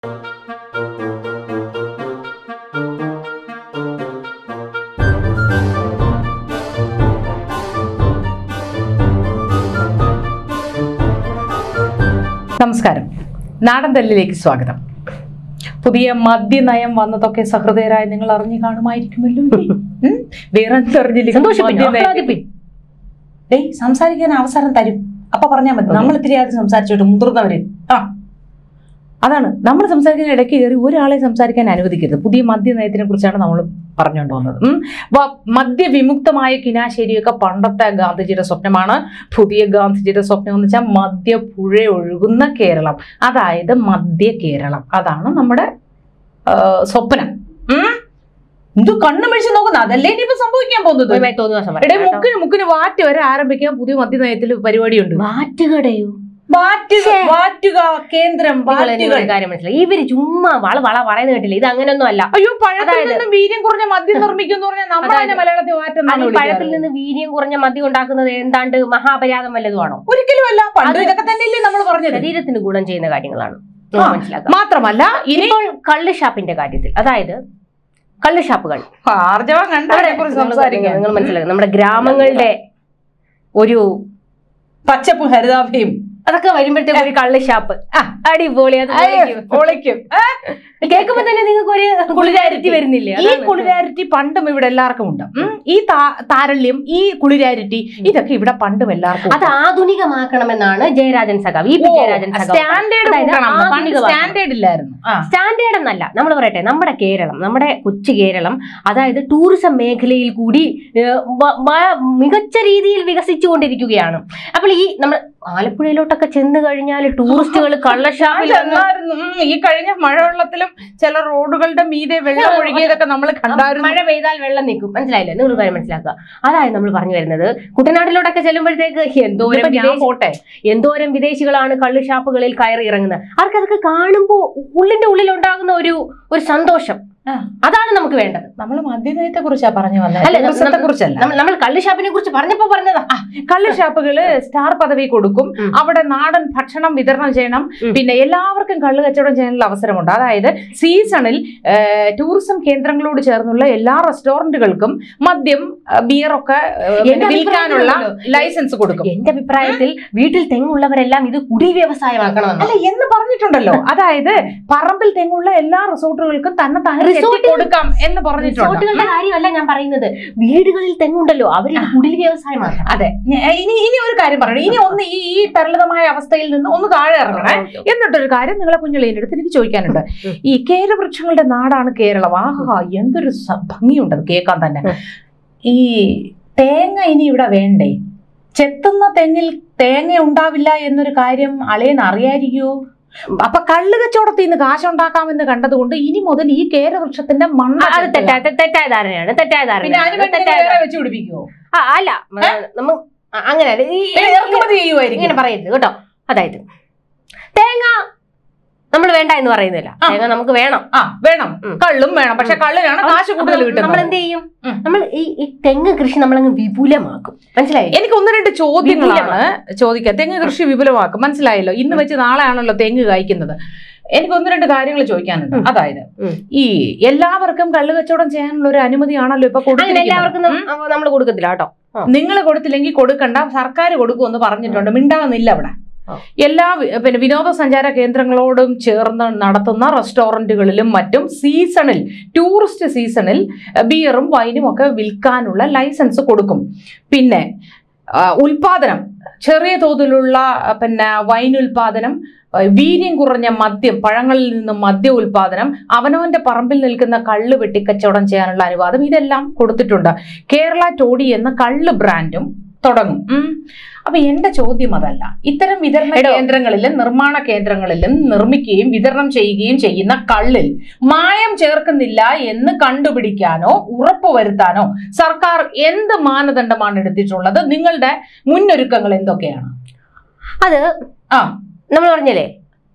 നമസ്കാരം നാടൻ തല്ലിലേക്ക് സ്വാഗതം പുതിയ മദ്യനയം വന്നതൊക്കെ സഹൃദയരായ നിങ്ങൾ അറിഞ്ഞു കാണുമായിരിക്കുമല്ലോ ഉം? വേറെ എന്തും അറിഞ്ഞില്ലേ? സന്തോഷിപ്പിൻ, മദ്യനയം. ആഹ്ലാദിപ്പിൻ. ഡേയ് സംസാരിക്കാൻ അവസരം തരും അപ്പൊ പറഞ്ഞാൽ മതി നമ്മൾ ഇത്തിരി ആദ്യം സംസാരിച്ചോട്ടെ മുതിർന്നവര് ആ അതാണ് നമ്മൾ സംസാരിക്കുന്ന ഇടയ്ക്ക് കയറി ഒരാളെ സംസാരിക്കാൻ അനുവദിക്കരുത് പുതിയ മദ്യനയത്തിനെ കുറിച്ചാണ് നമ്മൾ പറഞ്ഞുകൊണ്ട് വന്നത് ഉം. വ- മദ്യവിമുക്തമായ കിനാശേരിയൊക്കെ പണ്ടത്തെ ഗാന്ധിജിയുടെ സ്വപ്നമാണ് പുതിയ ഗാന്ധിജിയുടെ സ്വപ്നം എന്ന് വെച്ചാൽ മദ്യപ്പുഴ ഒഴുകുന്ന കേരളം അതായത് മദ്യ കേരളം അതാണ് നമ്മുടെ ആ, സ്വപ്നം ഉം. ഇത് കണ്ണു മിഴിച്ച് നോക്കുന്ന അതല്ലേ ഇനിയിപ്പോ സംഭവിക്കാൻ പോകുന്നത് ഒരുമായി തോന്നുന്ന ദിവസം എടേ പറയാം കേട്ടോ. മുക്കിന് മുക്കിന് വാറ്റ് വരെ ആരംഭിക്കാൻ പുതിയ മദ്യനയത്തിൽ പരിപാടിയുണ്ട് വാറ്റുകടയോ വാറ്റുക ഛേ. വാറ്റുക കേന്ദ്രം നിങ്ങൾ എന്നെ വാറ്റുകൾ ഒരു കാര്യം മനസ്സിലായി ഇവര് ചുമ്മാ വള വള പറയുന്ന കേട്ടില്ല ഇത് അങ്ങനെയൊന്നും അല്ല അയ്യോ പഴത്തിൽ അതായത് നിന്ന് വീര്യം കുറഞ്ഞ മദ്യം നിർമ്മിക്കുന്നു പറഞ്ഞാൽ നമ്മൾ അതായത് തന്നെ മലയാളത്തിൽ അത് വാറ്റെന്നാണ് ഈ പഴത്തിൽ വിളിക്കാറ്. നിന്ന് വീര്യം കുറഞ്ഞ മദ്യം ഉണ്ടാക്കുന്നത് എന്താണ്ട് മഹാപരാധം വല്ലതുമാണോ ഒരിക്കലും അല്ല പണ്ട് അത് ഇതൊക്കെ തന്നെയല്ലേ നമ്മൾ പറഞ്ഞത് ശരീരത്തിന് ഗുണം ചെയ്യുന്ന കാര്യങ്ങളാണ് നിങ്ങൾ ആ. മനസ്സിലാക്കുക മാത്രമല്ല ഇനി ഇപ്പോൾ കള്ള് ഷാപ്പിന്റെ കാര്യത്തിൽ അതായത് കള്ള് ഷാപ്പുകൾ ആർജവം കണ്ടവരെ കുറിച്ച് സംസാരിക്കാം നിങ്ങൾ മനസ്സിലാക്കുക നമ്മുടെ ഗ്രാമങ്ങളുടെ ഒരു പച്ചപ്പും ഹരിതാഭയും അതൊക്കെ വരുമ്പോഴത്തേക്ക് ഒരു കള്ള് ഷാപ്പ് ആ. അടിപൊളി അത് പൊളിക്കും. പൊളിക്കും ആ, കേൾക്കുമ്പോ തന്നെ നിങ്ങൾക്ക് ഒരു കുളിരാരിറ്റി വരുന്നില്ലേ ഈ അതാണ്. കുളിരാരിറ്റി പണ്ടും ഇവിടെ എല്ലാവർക്കും ഉണ്ട് ഉം. ഈ താ- താരല്യം ഈ കുളിരാരിറ്റി ഇതൊക്കെ ഇവിടെ പണ്ടും എല്ലാവർക്കും അത് ആധുനികമാക്കണമെന്നാണ് ജയരാജൻ സഖാവ് ഈ പി ജയരാജൻ സഖാവ് സ്റ്റാൻഡേർഡ് അതായത് പണ്ട് ആധുനികവാദം. സ്റ്റാൻഡേർഡ് ഇല്ലായിരുന്നു ആ സ്റ്റാൻഡേർഡ് എന്നല്ല നമ്മൾ പറയട്ടെ നമ്മുടെ കേരളം നമ്മുടെ കൊച്ചു കേരളം അതായത് ടൂറിസം മേഖലയിൽ കൂടി ഏഹ്, വ- വ- മികച്ച രീതിയിൽ വികസിച്ചുകൊണ്ടിരിക്കുകയാണ് അപ്പോൾ ഈ നമ്മൾ ആലപ്പുഴയിലോട്ടൊക്കെ ചെന്ന് കഴിഞ്ഞാൽ ടൂറിസ്റ്റുകൾ കള്ളഷാപ്പിൽ വന്ന് ചെന്നായിരുന്നു. ഉം, ഈ കഴിഞ്ഞ മഴവെള്ളത്തിലും ചില റോഡുകളുടെ മീതെ വെള്ളം ഒഴുകിയതൊക്കെ നമ്മൾ കണ്ടായിരുന്നു മഴ പെയ്താൽ വെള്ളം നിൽക്കും മനസ്സിലായില്ലേ നിങ്ങൾ കാര്യം മനസ്സിലാക്കുക അതായത് നമ്മൾ പറഞ്ഞു വരുന്നത് കുട്ടനാട്ടിലോട്ടൊക്കെ ചെല്ലുമ്പോഴത്തേക്ക് എന്തോരം ഇപ്പൊ ഞാൻ വിദേശ- പോട്ടെ എന്തോരം വിദേശികളാണ് കള്ള് ഷാപ്പുകളിൽ കയറി ഇറങ്ങുന്നത് അവർക്ക് അതൊക്കെ കാണുമ്പോൾ ഉള്ളിന്റെ ഉള്ളിൽ ഉണ്ടാകുന്ന ഒരു ഒരു സന്തോഷം ആ. അതാണ് നമുക്ക് വേണ്ടത് നമ്മൾ മദ്യനയത്തെ കുറിച്ചാ പറഞ്ഞു അല്ല, വന്നത് നമ്മ- ടൂറിസത്തെ കുറിച്ചല്ല നമ്മൾ നമ്മൾ കള്ള് ഷാപ്പിനെ കുറിച്ച് പറഞ്ഞപ്പോ പറഞ്ഞതാ കള്ള് ഷാപ്പുകള് സ്റ്റാർ പദവി കൊടുക്കും ഉം. അവിടെ നാടൻ ഭക്ഷണം വിതരണം ചെയ്യണം ഉം. പിന്നെ എല്ലാവർക്കും കള്ള് കച്ചവടം ചെയ്യാനുള്ള അവസരമുണ്ട് അതായത് സീസണിൽ ഏഹ്, ടൂറിസം കേന്ദ്രങ്ങളോട് ചേർന്നുള്ള എല്ലാ റെസ്റ്റോറന്റുകൾക്കും മദ്യം ഏഹ്, ബിയറൊക്കെ ഏഹ്, പിന്നെ എന്റെ വിൽക്കാനുള്ള അഭിപ്രായത്തിലല്ലോ. ലൈസൻസ് കൊടുക്കും എന്റെ അഭിപ്രായത്തിൽ വീട്ടിൽ തെങ്ങുള്ളവരെല്ലാം ഇത് കുടി വ്യവസായമാക്കണമെന്ന് അല്ല എന്ന് പറഞ്ഞിട്ടുണ്ടല്ലോ അതായത് പറമ്പിൽ തെങ്ങുള്ള എല്ലാ റിസോർട്ടുകൾക്കും തന്നെ തന്നെ റിസോർട്ടിൽ- കൊടുക്കാം എന്ന് പറഞ്ഞിട്ടുണ്ട് റിസോർട്ടുകളുടെ കാര്യമല്ല ഞാൻ പറയുന്നത് വീടുകളിൽ തെങ്ങുണ്ടല്ലോ അവർ കുടിൽ വ്യവസായമാക്കണം അതെ ഞ- ഇനി ഇനി ഒരു കാര്യം പറയണം ഇനി ഒന്ന് ഈ ഈ തരളിതമായ അവസ്ഥയിൽ നിന്ന് ഒന്ന് താഴെ ഇറങ്ങണേ എന്നിട്ടൊരു കാര്യം നിങ്ങളെ കുഞ്ഞുള്ളതിൻ്റെ അടുത്ത് എനിക്ക് ചോദിക്കാനുണ്ട് ഉം. ഈ കേരവൃക്ഷങ്ങളുടെ നാടാണ് കേരളം ആഹാ എന്തൊരു സ- ഭംഗിയുണ്ട് അത് കേൾക്കാൻ തന്നെ ഉം. ഈ തേങ്ങ ഇനി ഇവിടെ വേണ്ടേ ചെത്തുന്ന തെങ്ങിൽ തേങ്ങ ഉണ്ടാവില്ല എന്നൊരു കാര്യം അളിയൻ അറിയായിരിക്കുമോ അപ്പൊ കള്ള് കച്ചവടത്തിൽ നിന്ന് കാശുണ്ടാക്കാമെന്ന് കണ്ടതുകൊണ്ട് ഇനി മുതൽ ഈ കേരവൃക്ഷത്തിന്റെ മണ്ണ അത് തെറ്റായ തെറ്റായ ധാരണയാണ് തെറ്റായ പിന്നെ അതിന് ധാരണയാണ് വേണ്ടി തെറ്റായ വേറെ വെച്ച് പിടിപ്പിക്കുവോ ആ, അല്ല നമ്മ അങ്ങനെ അല്ല. ഈ- പിന്നെ ഇറക്കുമതി ചെയ്യുമായിരിക്കും ഇങ്ങനെ പറയരുത് കേട്ടോ അതായത് തേങ്ങ നമ്മൾ വേണ്ട എന്ന് പറയുന്നില്ല ആ. തേങ്ങ നമുക്ക് വേണം ആ വേണം ഉം. കള്ളും വേണം പക്ഷെ കള്ളിനാണ് കാശ് കൂടുതൽ നമ്മൾ കിട്ടുന്നത് എന്ത് ചെയ്യും ഉം. നമ്മൾ ഈ ഈ തെങ്ങ് കൃഷി നമ്മളങ്ങ് വിപുലമാക്കും മനസ്സിലായി എനിക്ക് ഒന്ന് രണ്ട് ചോദ്യങ്ങളാണ് ചോദിക്കുക തെങ്ങ് കൃഷി വിപുലമാക്കും മനസ്സിലായല്ലോ ഇന്ന് വെച്ച് നാളെ ആണല്ലോ തെങ്ങ് കായ്ക്കുന്നത് എനിക്ക് ഒന്ന് രണ്ട് കാര്യങ്ങൾ ചോദിക്കാനുണ്ട് ഉം. അതായത് ഉം. ഈ എല്ലാവർക്കും കള്ളു കച്ചവടം ചെയ്യാനുള്ള ഒരു അനുമതിയാണല്ലോ ഇപ്പൊ അങ്ങനെ എല്ലാവർക്കും കൊടുത്തിരിക്കുന്നത് നമ്മൾ കൊടുക്കത്തില്ല കേട്ടോ ആ. നിങ്ങൾ കൊടുത്തില്ലെങ്കിൽ കൊടുക്കണ്ട സർക്കാർ കൊടുക്കുമെന്ന് പറഞ്ഞിട്ടുണ്ട് മിണ്ടാകുന്നില്ല അവിടെ ആ. എല്ലാ വി- പിന്നെ വിനോദസഞ്ചാര കേന്ദ്രങ്ങളോടും ചേർന്ന് നടത്തുന്ന റെസ്റ്റോറന്റുകളിലും മറ്റും സീസണിൽ ടൂറിസ്റ്റ് സീസണിൽ അഹ്, ബിയറും വൈനും ഒക്കെ വിൽക്കാനുള്ള ലൈസൻസ് കൊടുക്കും പിന്നെ ആ, ഉൽപാദനം ചെറിയ തോതിലുള്ള ആ, പിന്നെ വൈൻ ഉൽപാദനം ആ, വീര്യം കുറഞ്ഞ മദ്യം പഴങ്ങളിൽ നിന്ന് മദ്യ ഉൽപാദനം അവനവന്റെ പറമ്പിൽ നിൽക്കുന്ന കള്ള് വെട്ടിക്കച്ചവടം ചെയ്യാനുള്ള അനുവാദം ഇതെല്ലാം കൊടുത്തിട്ടുണ്ട് കേരള ടോഡി എന്ന കള്ള് ബ്രാൻഡും തുടങ്ങും ഉം. അപ്പൊ എന്റെ ചോദ്യം അതല്ല ഇത്തരം വിതരണ എടോ. കേന്ദ്രങ്ങളിലും നിർമ്മാണ കേന്ദ്രങ്ങളിലും നിർമ്മിക്കുകയും വിതരണം ചെയ്യുകയും ചെയ്യുന്ന കള്ളിൽ മായം ചേർക്കുന്നില്ല എന്ന് കണ്ടുപിടിക്കാനോ ഉറപ്പുവരുത്താനോ സർക്കാർ എന്ത് മാനദണ്ഡമാണ് എടുത്തിട്ടുള്ളത് നിങ്ങളുടെ മുന്നൊരുക്കങ്ങൾ എന്തൊക്കെയാണ് അത് ആ നമ്മൾ പറഞ്ഞില്ലേ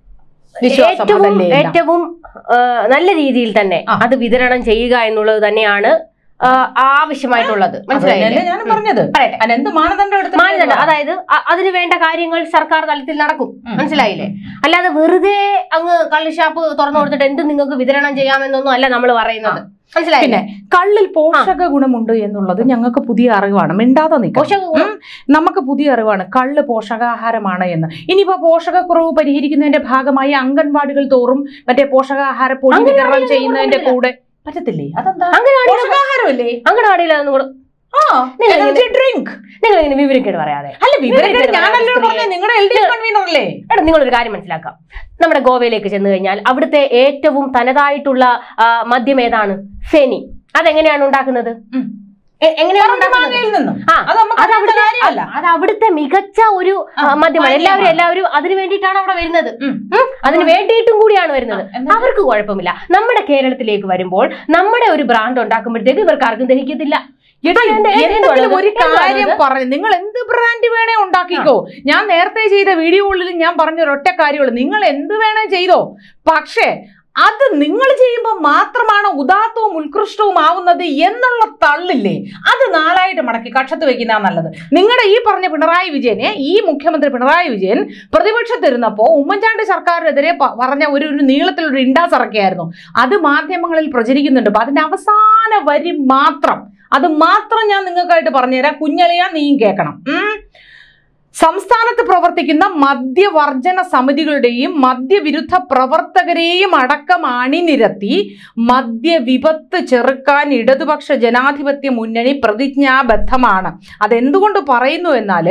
വിശ്വാസം ഏറ്റവും അതല്ലേ എല്ലാം. ഏറ്റവും ആ, നല്ല രീതിയിൽ തന്നെ ആ. അത് വിതരണം ചെയ്യുക എന്നുള്ളത് തന്നെയാണ് ആ, ആവശ്യമായിട്ടുള്ളത് മനസ്സിലായില്ലേ അതല്ലേ ഞാൻ പറഞ്ഞത് പറയട്ടെ അതിനെന്ത് മാനദണ്ഡം എടുത്ത് മാനദണ്ഡം അതായത് അ- അതിന് വേണ്ട കാര്യങ്ങൾ സർക്കാർ തലത്തിൽ നടക്കും ഉം. മനസ്സിലായില്ലേ അല്ലാതെ വെറുതെ അങ്ങ് കള്ളുഷാപ്പ് തുറന്നു കൊടുത്തിട്ട് എന്ത് നിങ്ങൾക്ക് വിതരണം ചെയ്യാമെന്നൊന്നും അല്ല നമ്മൾ പറയുന്നത് മനസ്സിലായില്ലേ പിന്നെ കള്ളിൽ പോഷക ഗുണമുണ്ട് എന്നുള്ളത് ഞങ്ങൾക്ക് പുതിയ അറിവാണ് മിണ്ടാതെ നിൽക്കാം പോഷക ഗുണം ഉം. നമുക്ക് പുതിയ അറിവാണ് കള്ള് പോഷകാഹാരമാണ് എന്ന് ഇനിയിപ്പോ പോഷകക്കുറവ് പരിഹരിക്കുന്നതിന്റെ ഭാഗമായി അംഗൻവാടികൾ തോറും മറ്റേ പോഷകാഹാര പൊടി വിതരണം അംഗൻവാടികളിൽ ചെയ്യുന്നതിന്റെ കൊടുക്കുന്നില്ല. കൂടെ പറ്റത്തില്ലേ അതെന്താ അംഗനവാടിയിൽ പോഷകാഹാരമല്ലേ അംഗനവാടിയിൽ അതൊന്നും കൂടെ ആ നിങ്ങൾ എനർജി ഡ്രിങ്ക് നിങ്ങൾ ഇങ്ങനെ വിവരിക്കേട് പറയാതെ അല്ല വിവരക്കേട് വിവരക്കേട് ഞാനല്ലോ പറയാതെ പറഞ്ഞത് നിങ്ങളുടെ എൽ ഡി എഫ് കൺവീനർ അല്ലേ എടാ നിങ്ങളൊരു കാര്യം മനസ്സിലാക്കാം നമ്മുടെ ഗോവയിലേക്ക് ചെന്ന് കഴിഞ്ഞാൽ അവിടുത്തെ ഏറ്റവും തനതായിട്ടുള്ള ആ, മദ്യം ഏതാണ് ഫെനി അതെങ്ങനെയാണ് ഉണ്ടാക്കുന്നത് ഉം. എ- എങ്ങനെയാണ് ഉണ്ടാക്കുന്നത് മാങ്ങയിൽ നിന്നും ആ അത് നമുക്ക് അത് അറിയുന്ന അവിടുത്തെ കാര്യമല്ല അത് അവിടുത്തെ മികച്ച ഒരു ആ, ആ, മദ്യമാണ് എല്ലാവരും പാനീയമാണ്. എല്ലാവരും അതിന് വേണ്ടിയിട്ടാണ് അവിടെ വരുന്നത് ഉം. ഉം, അതിന് വേണ്ടിയിട്ടും കൂടിയാണ് വരുന്നത് ആ, എന്നിട്ട്? അവർക്ക് കുഴപ്പമില്ല നമ്മുടെ കേരളത്തിലേക്ക് വരുമ്പോൾ നമ്മുടെ ഒരു ബ്രാൻഡ് ഉണ്ടാക്കുമ്പോഴത്തേക്ക് ഇവർക്ക് ആർക്കും ദഹിക്കത്തില്ല എടി, എന്ത് എന്ത് എന്തെങ്കിലും എന്തുവാണ് ഒരു ഇത്? എന്തുവാണ് കാര്യം ഇത്? പറഞ്ഞു നിങ്ങൾ എന്ത് ബ്രാൻഡ് വേണേ ഉണ്ടാക്കിക്കോ ഞാൻ നേരത്തെ ചെയ്ത വീഡിയോകളിൽ ഞാൻ പറഞ്ഞ ഒരൊറ്റ കാര്യമുള്ളൂ നിങ്ങൾ എന്ത് വേണേ ചെയ്തോ പക്ഷേ അത് നിങ്ങൾ ചെയ്യുമ്പോൾ മാത്രമാണ് ഉദാത്തവും ഉത്കൃഷ്ടവും ആവുന്നത് എന്നുള്ള തള്ളില്ലേ അത് നാലായിട്ട് മടക്കി കക്ഷത്ത് വെക്കുന്ന നല്ലത് നിങ്ങളുടെ ഈ പറഞ്ഞ പിണറായി വിജയനെ ഈ മുഖ്യമന്ത്രി പിണറായി വിജയൻ പ്രതിപക്ഷത്തിരുന്നപ്പോൾ ഉമ്മൻചാണ്ടി സർക്കാരിനെതിരെ പ- പറഞ്ഞ ഒരു ഒരു നീളത്തിലൊരു ഇണ്ടാസ് ഇറക്കിയായിരുന്നു അത് മാധ്യമങ്ങളിൽ പ്രചരിക്കുന്നുണ്ട് അപ്പൊ അതിന്റെ അവസാന വരി മാത്രം അത് മാത്രം ഞാൻ നിങ്ങൾക്കായിട്ട് പറഞ്ഞുതരാം കുഞ്ഞളിയാ നീയും കേൾക്കണം ഉം. സംസ്ഥാനത്ത് പ്രവർത്തിക്കുന്ന മദ്യവർജന സമിതികളുടെയും മദ്യവിരുദ്ധ പ്രവർത്തകരെയും അടക്കം അണിനിരത്തി മദ്യവിപത്ത് ചെറുക്കാൻ ഇടതുപക്ഷ ജനാധിപത്യ മുന്നണി പ്രതിജ്ഞാബദ്ധമാണ് അതെന്തുകൊണ്ട് പറയുന്നു എന്നാൽ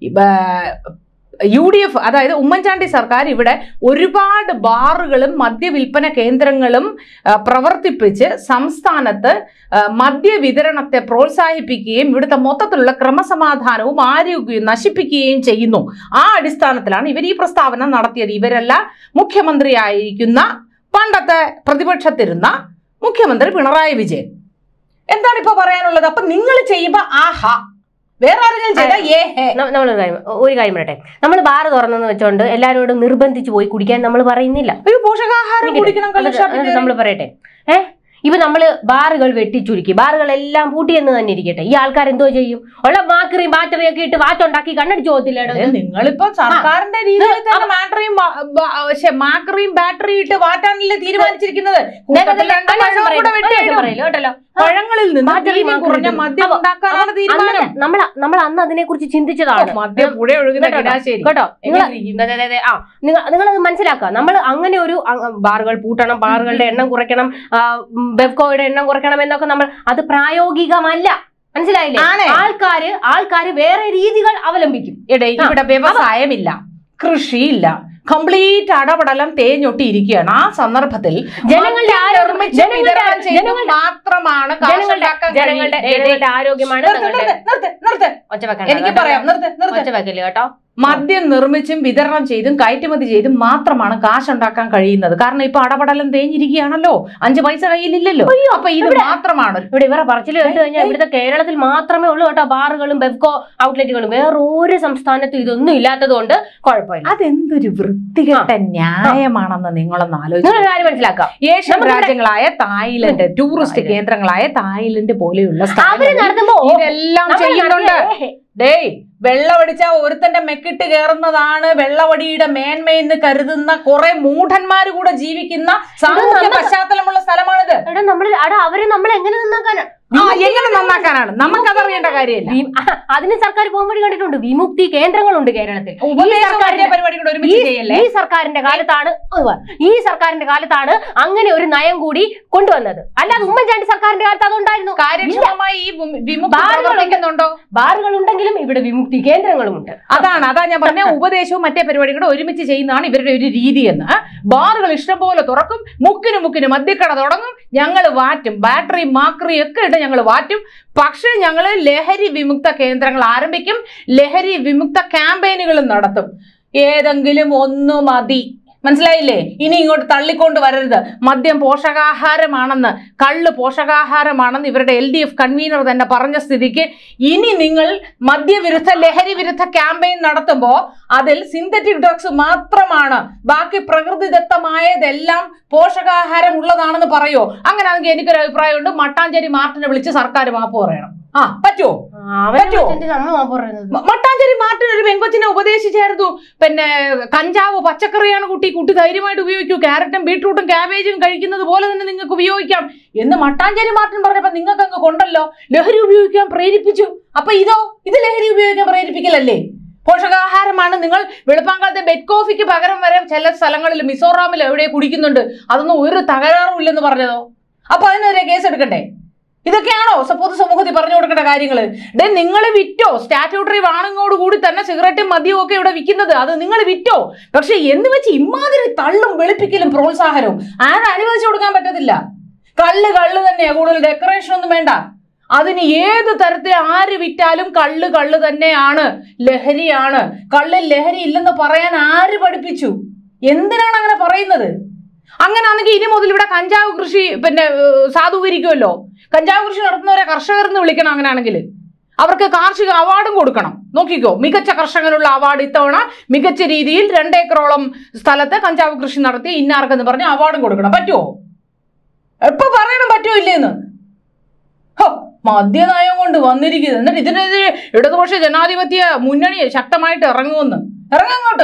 യു ഡി എഫ് അതായത് ഉമ്മൻചാണ്ടി സർക്കാർ ഇവിടെ ഒരുപാട് ബാറുകളും മദ്യവിൽപ്പന കേന്ദ്രങ്ങളും ആ, പ്രവർത്തിപ്പിച്ച് സംസ്ഥാനത്ത് ആ, മദ്യവിതരണത്തെ പ്രോത്സാഹിപ്പിക്കുകയും ഇവിടുത്തെ മൊത്തത്തിലുള്ള ക്രമസമാധാനവും ആരോഗ്യവും നശിപ്പിക്കുകയും ചെയ്യുന്നു ആ അടിസ്ഥാനത്തിലാണ് ഇവർ ഈ പ്രസ്താവന നടത്തിയത് ഇവരല്ല മുഖ്യമന്ത്രിയായിരിക്കുന്ന പണ്ടത്തെ പ്രതിപക്ഷത്തിരുന്ന മുഖ്യമന്ത്രി പിണറായി വിജയൻ എന്താണ് ഇപ്പൊ പറയാനുള്ളത് അപ്പൊ നിങ്ങൾ ചെയ്യുമ്പോ ആഹാ വേറെ ആരെങ്കിലും ചെയ്താൽ ഏ ഹേ ന- നമ്മളൊരു കാര്യം ഒരു കാര്യം പറയട്ടെ നമ്മൾ ബാർ തുറന്നെന്ന് വെച്ചോണ്ട് എല്ലാവരോടും നിർബന്ധിച്ച് പോയി കുടിക്കാൻ നമ്മൾ പറയുന്നില്ല ഒരു പോഷകാഹാരം കുടിക്കണം കള്ളുഷാപ്പിൽ കയറി. നമ്മൾ പറയട്ടെ ഏ ഇപ്പൊ നമ്മള് ബാറുകൾ വെട്ടിച്ചുരുക്കി ബാറുകളെല്ലാം പൂട്ടിയെന്ന് തന്നെ ഇരിക്കട്ടെ ഈ ആൾക്കാർ എന്തോ ചെയ്യും ഉള്ള മാക്കറിയും ബാറ്ററിയും ഒക്കെ ഇട്ട് വാച്ചുണ്ടാക്കി കണ്ണടിച്ചു പോകത്തില്ലേടോ അതെ, നിങ്ങളിപ്പോ സർക്കാരിന്റെ രീതിയിൽ തന്നെ മാറ്ററിയും മാക്കറിയും ബാറ്ററിയും ഇട്ട് മാറ്റാനല്ലേ തീരുമാനിച്ചിരിക്കുന്നത് കൂട്ടത്തിൽ രണ്ട് പഴവും കൂടെ വെട്ടിയിടും. പറയില്ല കേട്ടല്ലോ പഴങ്ങളിൽ നിന്ന് ബാറ്ററി വീര്യം മാക്കറി കുറഞ്ഞ ഇടും. മദ്യം അപ്പൊ ഉണ്ടാക്കാനാണ് തീരുമാനം നമ്മൾ നമ്മൾ അന്ന് അതിനെ കുറിച്ച് ചിന്തിച്ചതാണ് മദ്യം പുഴ ഒഴുകുന്ന കേട്ടോ, കിടാശ്ശേരി കേട്ടോ നിങ്ങൾ എങ്ങനെ ഇരിക്കും? അതെ, അതെ, അതെ. ആ നിങ്ങൾ നിങ്ങളത് മനസ്സിലാക്കുക നമ്മൾ അങ്ങനെ ഒരു അ- ബാറുകൾ പൂട്ടണം ബാറുകളുടെ എണ്ണം കുറയ്ക്കണം ആ, ഉം, ബെവ്കോയുടെ എണ്ണം കുറയ്ക്കണം എന്നൊക്കെ നമ്മൾ അത് പ്രായോഗികമല്ല മനസ്സിലായില്ലേ ആണേ. ആൾക്കാര് ആൾക്കാര് വേറെ രീതികൾ അവലംബിക്കും എടേ ആ, ഇവിടെ വ്യവസായമില്ല കൃഷിയില്ല കംപ്ലീറ്റ് അടപടലം തേഞ്ഞൊട്ടി ഇരിക്കുകയാണ് ആ സന്ദർഭത്തിൽ ജനങ്ങളുടെ മദ്യം ആരോഗ്യം- നിർമ്മിച്ച് ജനങ്ങളുടെ വിതരണം ചെയ്ത് ജനങ്ങളുടെ- മാത്രമാണ് കാശ് ജനങ്ങളുടെ ഉണ്ടാക്കാൻ ജനങ്ങളുടെ കഴിയുന്നത്. ജനങ്ങളുടെ ആരോഗ്യമാണ് നിർത്ത്, നിങ്ങളുടെ നിർത്ത്, നിർത്ത്, നിർത്ത്. ഒച്ച വെക്കണ്ട എനിക്ക് കേട്ടോ. പറയാം നിർത്ത് നിർത്ത് ഒച്ച വെക്കല് കേട്ടോ മദ്യം നിർമ്മിച്ചും വിതരണം ചെയ്തും കയറ്റുമതി ചെയ്തും മാത്രമാണ് കാശുണ്ടാക്കാൻ കഴിയുന്നത് കാരണം ഇപ്പൊ അടപടലം തേഞ്ഞിരിക്കുകയാണല്ലോ അഞ്ച് പൈസ കയ്യിലില്ലല്ലോ അപ്പൊ ഇത് മാത്രമാണ് ഇവിടെ ഇവരെ പറച്ചിൽ കേട്ട് കഴിഞ്ഞാൽ ഇവിടുത്തെ കേരളത്തിൽ മാത്രമേ ഉള്ളൂ കേട്ടോ ബാറുകളും ബെവ്കോ ഔട്ട്ലെറ്റുകളും വേറെ ഒരു സംസ്ഥാനത്തും ഇതൊന്നും ഇല്ലാത്തത് കൊണ്ട് കുഴപ്പമില്ല അതെന്തൊരു വൃത്തികെട്ട ന്യായമാണെന്ന് നിങ്ങളൊന്ന് ആലോചിച്ചു നിങ്ങളൊരു കാര്യം മനസ്സിലാക്കാം ഏഷ്യൻ നമുക്കിവിടെ- രാജ്യങ്ങളായ തായ്ലൻഡ് ടൂറിസ്റ്റ് തായ്ലൻഡ്. കേന്ദ്രങ്ങളായ തായ്ലൻഡ് പോലെയുള്ള അവര് സ്ഥലങ്ങളിൽ നടത്തുമ്പോ ഇതെല്ലാം നമ്മള് ചെയ്യുന്നുണ്ട് നടത്തിയ- ഡേയ് വെള്ളമടിച്ച ഒരുത്തന്റെ മെക്കിട്ട് കയറുന്നതാണ് വെള്ളവടിയുടെ മേന്മയെന്ന് കരുതുന്ന കുറെ മൂഢന്മാര് കൂടെ ജീവിക്കുന്ന സാമൂഹ്യ നമുക്ക് പശ്ചാത്തലമുള്ള സ്ഥലമാണിത് എടാ നമ്മൾ എടാ അവരെ നമ്മൾ എങ്ങനെ നന്നാക്കാനാ ആ എങ്ങനെ നന്നാക്കാനാണ് നമുക്കതറിയേണ്ട കാര്യമില്ല വി- ആ, അതിന് സർക്കാർ പോകുമ്പോഴേ കണ്ടിട്ടുണ്ട് വിമുക്തി കേന്ദ്രങ്ങളുണ്ട് കേരളത്തിൽ ഉപദേശവും സർക്കാരിന്റെ- മറ്റേ പരിപാടി കൂടെ ഒരുമിച്ച് ചെയ്യല്ലേ ഈ സർക്കാരിന്റെ കാലത്താണ് ഉവ്വ്, ഈ സർക്കാരിന്റെ കാലത്താണ് അങ്ങനെ ഒരു നയം കൂടി കൊണ്ടുവന്നത് അല്ലാതെ ഉമ്മൻചാണ്ടി സർക്കാരിന്റെ കാലത്ത് അതുണ്ടായിരുന്നു കാര്യക്ഷമമായി ഈ വിമു- വിമുക്തി ബാറുകളുണ്ട്. പ്രവർത്തിക്കുന്നുണ്ടോ ബാറുകൾ ഉണ്ടെങ്കിലും ഇവിടെ വിമുക്തി കേന്ദ്രങ്ങളുമുണ്ട് അതാണ് അതാ ഞാൻ പറഞ്ഞ ഉപദേശവും മറ്റേ പരിപാടിയും കൂടെ ഒരുമിച്ച് ചെയ്യുന്നതാണ് ഇവരുടെ ഒരു രീതി എന്ന് ബാറുകൾ ഇഷ്ടംപോലെ തുറക്കും മുക്കിന് മുക്കിന് മദ്യക്കട തുടങ്ങും ഞങ്ങൾ വാറ്റും ബാറ്ററി മാക്രി ഒക്കെ ഇട്ട് ഞങ്ങൾ വാറ്റും പക്ഷേ ഞങ്ങൾ ലഹരി വിമുക്ത കേന്ദ്രങ്ങൾ ആരംഭിക്കും ലഹരി വിമുക്ത ക്യാമ്പയിനുകളും നടത്തും ഏതെങ്കിലും ഒന്ന് മതി മനസ്സിലായില്ലേ ഇനി ഇങ്ങോട്ട് തള്ളിക്കൊണ്ട് വരരുത് മദ്യം പോഷകാഹാരമാണെന്ന് കള്ള് പോഷകാഹാരമാണെന്ന് ഇവരുടെ എൽ ഡി എഫ് കൺവീനർ തന്നെ പറഞ്ഞ സ്ഥിതിക്ക് ഇനി നിങ്ങൾ മദ്യവിരുദ്ധ ലഹരി വിരുദ്ധ ക്യാമ്പയിൻ നടത്തുമ്പോൾ അതിൽ സിന്തറ്റിക് ഡ്രഗ്സ് മാത്രമാണ് ബാക്കി പ്രകൃതിദത്തമായതെല്ലാം പോഷകാഹാരം ഉള്ളതാണെന്ന് പറയോ അങ്ങനെയാണെങ്കിൽ എനിക്കൊരു അഭിപ്രായമുണ്ട് മട്ടാഞ്ചേരി മാർട്ടിനെ വിളിച്ച് സർക്കാർ മാപ്പ് പറയണം ആ പറ്റുമോ അവരെ പറ്റുമോ? വിളിച്ചിട്ട് നമ്മൾ മാപ്പ് പറയുന്നത് മ- മട്ടാഞ്ചേരി മാർട്ടിൻ ഒരു പെങ്കൊച്ചിനെ ഉപദേശിച്ചായിരുന്നു പിന്നെ കഞ്ചാവ് പച്ചക്കറിയാണ് കുട്ടി കുട്ടി ധൈര്യമായിട്ട് ഉപയോഗിക്കൂ ക്യാരറ്റും ബീട്രൂട്ടും ക്യാബേജും കഴിക്കുന്നത് പോലെ തന്നെ നിങ്ങൾക്ക് ഉപയോഗിക്കാം എന്ന് മട്ടാഞ്ചേരി മാർട്ടിൻ പറഞ്ഞപ്പോ നിങ്ങൾക്ക് അങ്ങ് കൊണ്ടല്ലോ ലഹരി ഉപയോഗിക്കാൻ പ്രേരിപ്പിച്ചു അപ്പൊ ഇതോ ഇത് ലഹരി ഉപയോഗിക്കാൻ പ്രേരിപ്പിക്കലല്ലേ പോഷകാഹാരമാണ് നിങ്ങൾ വെളുപ്പാങ്കാലത്തെ ബെഡ് കോഫിക്ക് പകരം വരെ ചില സ്ഥലങ്ങളിൽ മിസോറാമിൽ എവിടെ കുടിക്കുന്നുണ്ട് അതൊന്നും ഒരു തകരാറും ഇല്ലെന്ന് പറഞ്ഞതോ അപ്പൊ അതിനെതിരെ കേസ് എടുക്കണ്ടേ ഇതൊക്കെയാണോ സ- പൊതുസമൂഹത്തിൽ പറഞ്ഞു കൊടുക്കേണ്ട കാര്യങ്ങൾ ഡേ നിങ്ങൾ വിറ്റോ സ്റ്റാറ്റ്യൂട്ടറി വാണങ്ങോട് കൂടി തന്നെ സിഗരറ്റും മദ്യവും ഒക്കെ ഇവിടെ വിൽക്കുന്നത് അത് നിങ്ങൾ വിറ്റോ പക്ഷെ എന്ന് വെച്ച് ഇമാതിരി തള്ളും വെളുപ്പിക്കലും പ്രോത്സാഹനവും ആരും അനുവദിച്ചു കൊടുക്കാൻ പറ്റത്തില്ല കള്ള് കള്ള് തന്നെയാ കൂടുതൽ ഡെക്കറേഷൻ ഒന്നും വേണ്ട അതിന് ഏത് തരത്തിൽ ആര് വിറ്റാലും കള്ള് കള്ള് തന്നെയാണ് ലഹരിയാണ് കള്ളിൽ ലഹരി ഇല്ലെന്ന് പറയാൻ ആര് പഠിപ്പിച്ചു എന്തിനാണ് അങ്ങനെ പറയുന്നത് അങ്ങനെയാണെങ്കിൽ ഇനി മുതൽ ഇവിടെ കഞ്ചാവ് കൃഷി പിന്നെ ഏഹ്, സാധൂകരിക്കുമല്ലോ കഞ്ചാവ് കൃഷി നടത്തുന്നവരെ കർഷകർ എന്ന് വിളിക്കണം അങ്ങനെയാണെങ്കിൽ അവർക്ക് കാർഷിക അവാർഡും കൊടുക്കണം നോക്കിക്കോ മികച്ച കർഷകനുള്ള അവാർഡ് ഇത്തവണ മികച്ച രീതിയിൽ രണ്ടേക്കറോളം സ്ഥലത്ത് കഞ്ചാവ് കൃഷി നടത്തി ഇന്നാർക്കെന്ന് പറഞ്ഞ് അവാർഡും കൊടുക്കണം പറ്റുമോ എപ്പോ പറയണം പറ്റുമോ ഇല്ലേന്ന് ഹോ മദ്യനയം കൊണ്ട് വന്നിരിക്കുന്നത് എന്നിട്ട് ഇതിനെതിരെ ഇടതുപക്ഷ ജനാധിപത്യ മുന്നണി ശക്തമായിട്ട് ഇറങ്ങുമെന്ന് ഇറങ്ങങ്ങോട്ട്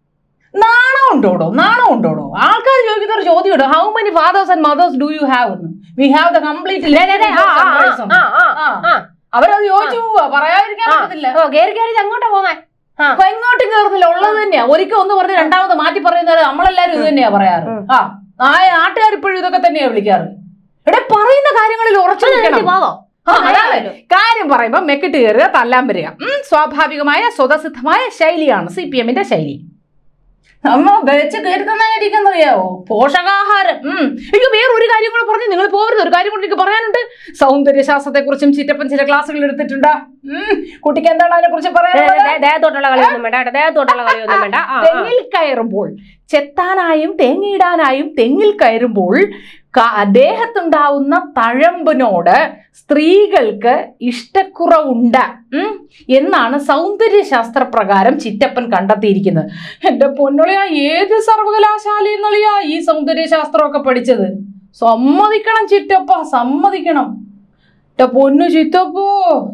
നാണം ഉണ്ടോടോ നാണം ഉണ്ടോടോ ആൾക്കാർ ചോദിക്കുന്ന ഒരു ചോദ്യം ഇടും how many fathers and mothers do you have എന്ന് വി ഹാവ് ദ കംപ്ലീറ്റ് ആ, ആ, ആ, ആ, ആ. അവരത് ചോദിച്ചു പോവാ പറയാതിരിക്കാൻ ആ. പറ്റത്തില്ല ഓ, കേറി കേറി അങ്ങോട്ടാ പോന്നെ ആ അപ്പൊ എങ്ങോട്ടും കേറുന്നില്ല ഉള്ളത് തന്നെയാ ഒരിക്കൽ ഒന്ന് പറഞ്ഞ് രണ്ടാമത് മാറ്റി പറയുന്നത് നമ്മളെല്ലാരും ഇത് തന്നെയാ പറയാറ് ഉം. ആ ആ നാട്ടുകാർ ഇപ്പോഴും ഇതൊക്കെ തന്നെയാ വിളിക്കാറ് ഇവിടെ പറയുന്ന കാര്യങ്ങളിൽ ഉറച്ചു നിൽക്കണം പോവോ ആ, അതാണ് കാര്യം പറയുമ്പോ മെക്കിട്ട് കയറുക തല്ലാൻ വരിക ഉം, സ്വാഭാവികമായ സ്വതസിദ്ധമായ ശൈലിയാണ് സി പി എമ്മിന്റെ ശൈലി അമ്മ വെച്ച് കയറി തന്നായിരിക്കുന്നറിയാവോ പോഷകാഹാരം ഉം എനിക്ക് വേറെ ഒരു കാര്യം കൂടെ പറഞ്ഞു നിങ്ങൾ പോകരുത് ഒരു കാര്യം കൂടി എനിക്ക് പറയാനുണ്ട് സൗന്ദര്യശാസ്ത്രത്തെ കുറിച്ചും ചിറ്റപ്പൻ ചില ക്ലാസ്സുകൾ എടുത്തിട്ടുണ്ട് ഉം, കുട്ടിക്ക് എന്താണ് അതിനെ കുറിച്ച് പറയാനുള്ളത് ദേഹത്തോട്ടുള്ള കളിയൊന്നും വേണ്ട കേട്ടോ ദേഹത്തോട്ടുള്ള കളിയൊന്നും വേണ്ട ആ, ആ. തെങ്ങിൽ കയറുമ്പോൾ ചെത്താനായും തേങ്ങയിടാനായും തെങ്ങിൽ കയറുമ്പോൾ ക- ദേഹത്തുണ്ടാവുന്ന തഴമ്പിനോട് സ്ത്രീകൾക്ക് ഇഷ്ടക്കുറവുണ്ട് ഉം, എന്നാണ് സൗന്ദര്യശാസ്ത്ര പ്രകാരം ചിറ്റപ്പൻ കണ്ടെത്തിയിരിക്കുന്നത് എന്റെ പൊന്നളിയാ ഏത് സർവകലാശാലയിൽ നിന്നളിയാ ഈ സൗന്ദര്യശാസ്ത്രമൊക്കെ പഠിച്ചത് സമ്മതിക്കണം ചിറ്റപ്പ സമ്മതിക്കണം എന്റെ പൊന്നു ചിറ്റപ്പോ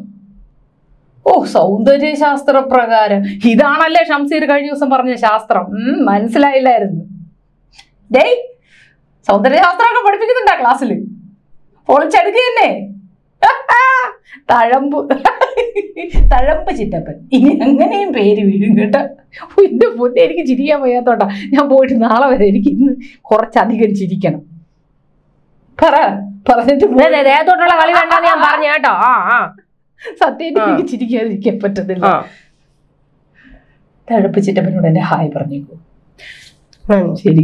ഓ സൗന്ദര്യശാസ്ത്ര പ്രകാരം ഇതാണല്ലേ ഷംസീർ കഴിഞ്ഞ ദിവസം പറഞ്ഞ ശാസ്ത്രം ഉം, മനസ്സിലായില്ലായിരുന്നു ഡേയ് സൗന്ദര്യശാസ്ത്രമൊക്കെ പഠിപ്പിക്കുന്നുണ്ടാ ക്ലാസ്സിൽ പൊളിച്ചെടുക്കുക തന്നെ തഴമ്പ് തഴമ്പ് ചിറ്റപ്പൻ ഇനി അങ്ങനെയും പേര് വീഴും കേട്ടോ ഓ, എന്റെ പൊന്നെ എനിക്ക് ചിരിക്കാൻ വയ്യാത്തോട്ടാ ഞാൻ പോയിട്ട് നാളെ വരെ എനിക്ക് ഇന്ന് കുറച്ചധികം ചിരിക്കണം പറ പറഞ്ഞിട്ട് പോ. ദേ, ദേ, ദേഹത്തോട്ടുള്ള കളി വേണ്ടെന്ന് ഞാൻ പറഞ്ഞു കേട്ടോ ആ ആ സത്യം എനിക്ക് ചിരിക്കാതിരിക്കാൻ പറ്റത്തില്ല ആ. തഴപ്പ് ചിറ്റപ്പനോട് എന്റെ ഹായ് പറഞ്ഞേക്കൂ ഉം. ശരി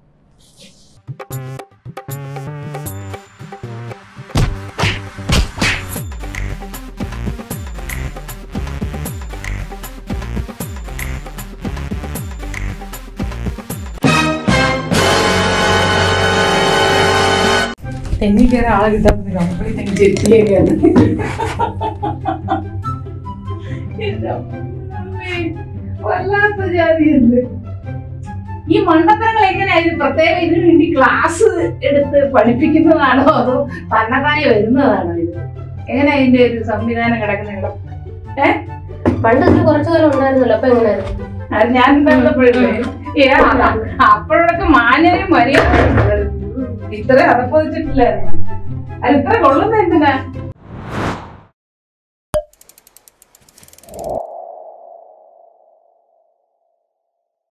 തെങ്ങി കയറി ആളെ കിട്ടാൻ കംപ്ലീറ്റ് അങ്ങ് ചെത്തിയേക്കാണ് എന്റെ അമ്മേ, വല്ലാത്ത ജാതിയുണ്ട് ഈ മണ്ടത്തരങ്ങൾ എങ്ങനെയായിരുന്നു പ്രത്യേകം ഇതിനു വേണ്ടി ക്ലാസ് എടുത്ത് പഠിപ്പിക്കുന്നതാണോ അതോ തന്നെത്താനെ വരുന്നതാണോ ഇത് എങ്ങനെയാ ഇതിന്റെ ഒരു സംവിധാനം കിടക്കുന്ന ഏഹ് പണ്ട് ഇതിന് കുറച്ചു കാലം ഉണ്ടായിരുന്നല്ലോ അപ്പൊ എങ്ങനെയായിരുന്നു അത് ഞാൻ ബന്ധപ്പെടില്ലേ ഏ അതാ. അപ്പോഴൊക്കെ മാന്യരും മര്യാദ ഇത്ര അതപ്പതിച്ചിട്ടില്ലായിരുന്നു അത് ഇത്ര കൊള്ളുന്ന എന്തിനാ